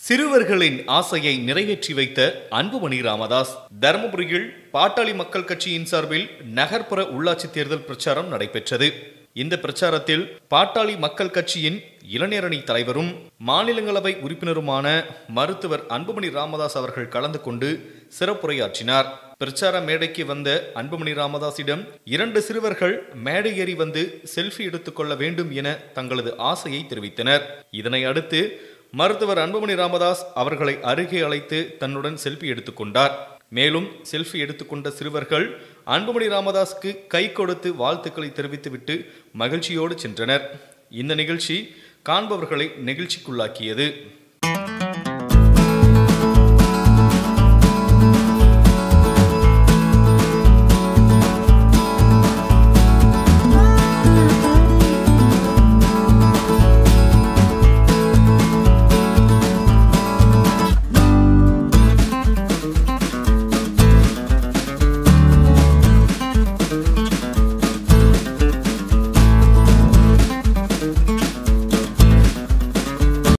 சிறுவர்களின் ஆசையை நிறைவேற்றி வைத்த அன்புமணி ராமதாஸ் தருமபுரியில் பாட்டாளி மக்கள் கட்சியின் சார்பில் நகர்ப்புற உள்ளாட்சி தேர்தல் பிரச்சாரம் நடைபெற்றது இந்த பிரச்சாரத்தில் பாட்டாளி மக்கள் கட்சியின் இளைஞரணி தலைவரும் மாநிலங்களவை உறுப்பினருமான மருத்துவர் அன்புமணி ராமதாஸ் அவர்கள் கலந்து கொண்டு சிறப்புரையாற்றினார் பிரச்சார மேடைக்கு வந்த அன்புமணி ராமதாஸிடம் இரண்டு சிறுவர்கள் மேடை ஏறி வந்து செல்ஃபி எடுத்துக்கொள்ள வேண்டும் என தங்களது ஆசையை தெரிவித்தனர் இதனை அடுத்து மருத்துவர் அன்புமணி ராமதாஸ் அவர்களை அருகே அழைத்து தன்னுடன் செல்ஃபி எடுத்துக்கொண்டார் மேலும் செல்ஃபி எடுத்துக்கொண்ட சிறுவர்கள் அன்புமணி ராமதாஸுக்கு கை கொடுத்து வாழ்த்துக்களை தெரிவித்துவிட்டு மகிழ்ச்சியோடு சென்றனர் இந்த நிகழ்ச்சி காண்பவர்களை நெகிழ்ச்சிக்குள்ளாக்கியது